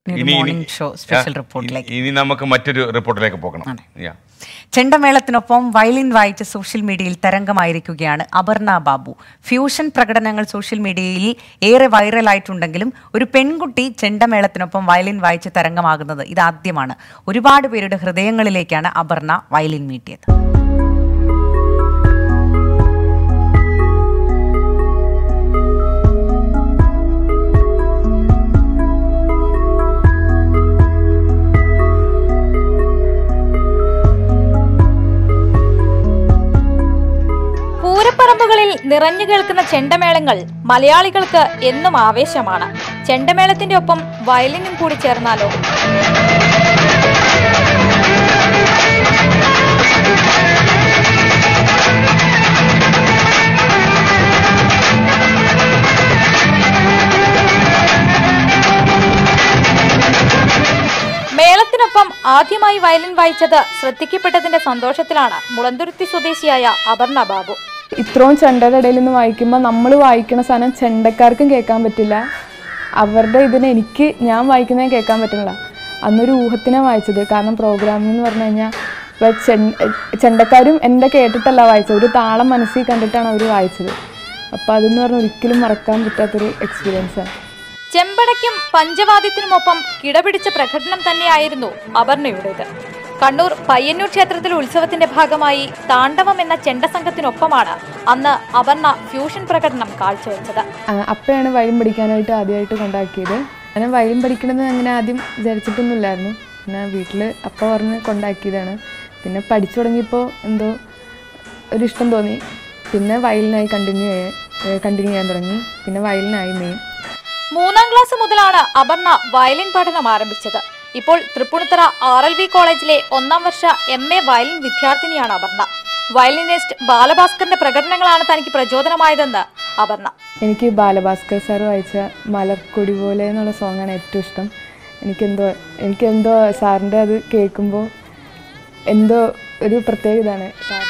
ഇനി morning show special ആ, റിപ്പോർട്ടിലേക്ക് ഇനി നമുക്ക് മറ്റൊരു റിപ്പോർട്ടിലേക്ക് പോകണം അതെ. Yeah. ചെണ്ടമേളത്തിനൊപ്പം വയലിൻ വായിച്ച് സോഷ്യൽ മീഡിയയിൽ തരംഗമായിരിക്കുകയാണ് അപർണ ബാബു ഫ്യൂഷൻ പ്രകടനങ്ങൾ സോഷ്യൽ മീഡിയയിൽ ഏറെ വൈറലായിട്ടുണ്ടെങ്കിലും ഒരു പെൺകുട്ടി ചെണ്ടമേളത്തിനൊപ്പം വയലിൻ വായിച്ച് തരംഗമാകുന്നത് ഇതാദ്യമാണ് ഒരുപാട് പേരുടെ ഹൃദയങ്ങളിലേക്കാണ് അപർണ വയലിൻ മീട്ടിയത് പൂരപ്പറമ്പുകളിൽ നിറഞ്ഞു കേൾക്കുന്ന ചെണ്ടമേളങ്ങൾ മലയാളികൾക്ക് എന്നും ആവേശമാണ് ചെണ്ടമേളത്തിന്റെ ഒപ്പം വയലിനും കൂടി ചേർന്നാലോ മേളത്തിനൊപ്പം ആദ്യമായി വയലിൻ വായിച്ചത് ശ്രദ്ധിക്കപ്പെട്ടതിന്റെ സന്തോഷത്തിലാണ് മുളന്തുരുത്തി സ്വദേശിയായ അപർണ ബാബു ഇത്രയും ചെണ്ടയുടെ ഇടയിൽ നിന്ന് വായിക്കുമ്പോൾ നമ്മൾ വായിക്കുന്ന സാധനം ചെണ്ടക്കാർക്കും കേൾക്കാൻ പറ്റില്ല അവരുടെ ഇതിന് എനിക്ക് ഞാൻ വായിക്കുന്നത് കേൾക്കാൻ പറ്റില്ല അന്നൊരു ഊഹത്തിനാണ് വായിച്ചത് കാരണം പ്രോഗ്രാമിൽ എന്ന് പറഞ്ഞു കഴിഞ്ഞാൽ ഇപ്പോൾ ചെണ്ട ചെണ്ടക്കാരും എൻ്റെ കേട്ടിട്ടല്ല വായിച്ചത് ഒരു താളം മനസ്സിൽ കണ്ടിട്ടാണ് അവർ വായിച്ചത് അപ്പോൾ അതെന്ന് പറഞ്ഞാൽ ഒരിക്കലും മറക്കാൻ പറ്റാത്തൊരു എക്സ്പീരിയൻസാണ് ചെമ്പടയ്ക്കും പഞ്ചവാദ്യത്തിനുമൊപ്പം കിടപിടിച്ച പ്രകടനം തന്നെയായിരുന്നു അപർണയുടേത് കണ്ണൂർ പയ്യന്നൂർ ക്ഷേത്രത്തിലെ ഉത്സവത്തിന്റെ ഭാഗമായി താണ്ഡവം എന്ന ചെണ്ട സംഘത്തിനൊപ്പമാണ് അന്ന് അപർണ ഫ്യൂഷൻ പ്രകടനം കാഴ്ചവെച്ചത് ആ, അപ്പയാണ് വയലിൻ പഠിക്കാനായിട്ട് ആദ്യമായിട്ട് കൊണ്ടാക്കിയത് ഞാൻ വയലിൻ പഠിക്കണമെന്ന് അങ്ങനെ ആദ്യം വിചാരിച്ചിട്ടൊന്നുമില്ലായിരുന്നു പിന്നെ വീട്ടിൽ അപ്പ പറഞ്ഞ് കൊണ്ടാക്കിയതാണ് പിന്നെ പഠിച്ചു തുടങ്ങിയപ്പോൾ എന്തോ ഒരു ഇഷ്ടം തോന്നി പിന്നെ വയലിനായി കണ്ടിന്യൂ കണ്ടിന്യൂ ചെയ്യാൻ തുടങ്ങി പിന്നെ വയലിനായി മെയിൻ മൂന്നാം ക്ലാസ് മുതലാണ് അപർണ വയലിൻ പഠനം ആരംഭിച്ചത് ഇപ്പോൾ തൃപ്പൂണിത്തറ ആർ എൽ വി കോളേജിലെ ഒന്നാം വർഷ എം എ വയലിൻ വിദ്യാർത്ഥിനിയാണ് അപർണ വയലിനിസ്റ്റ് ബാലഭാസ്കറിന്റെ പ്രകടനങ്ങളാണ് തനിക്ക് പ്രചോദനമായതെന്ന് അപർണ എനിക്ക് ബാലഭാസ്കർ സാർ വായിച്ച മലർക്കൊടി പോലെ എന്നുള്ള സോങ്ങാണ് ഏറ്റവും ഇഷ്ടം എനിക്കെന്തോ എനിക്കെന്തോ സാറിൻ്റെ അത് കേൾക്കുമ്പോൾ എന്തോ ഒരു പ്രത്യേക ഇതാണ് സാർ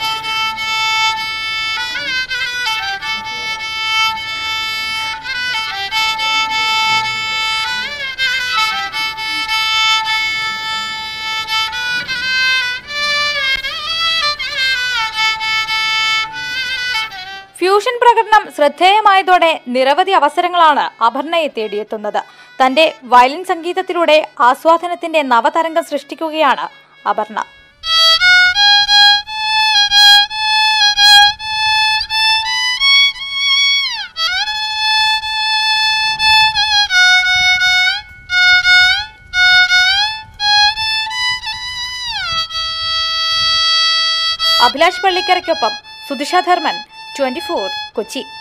ഫ്യൂഷൻ പ്രകടനം ശ്രദ്ധേയമായതോടെ നിരവധി അവസരങ്ങളാണ് അപർണയെ തേടിയെത്തുന്നത് തന്റെ വയലിൻ സംഗീതത്തിലൂടെ ആസ്വാദനത്തിന്റെ നവതരംഗം സൃഷ്ടിക്കുകയാണ് അപർണ അഭിലാഷ് പള്ളിക്കരയ്ക്കൊപ്പം സുധിഷ ധർമ്മൻ ട്വന്റി കൊച്ചി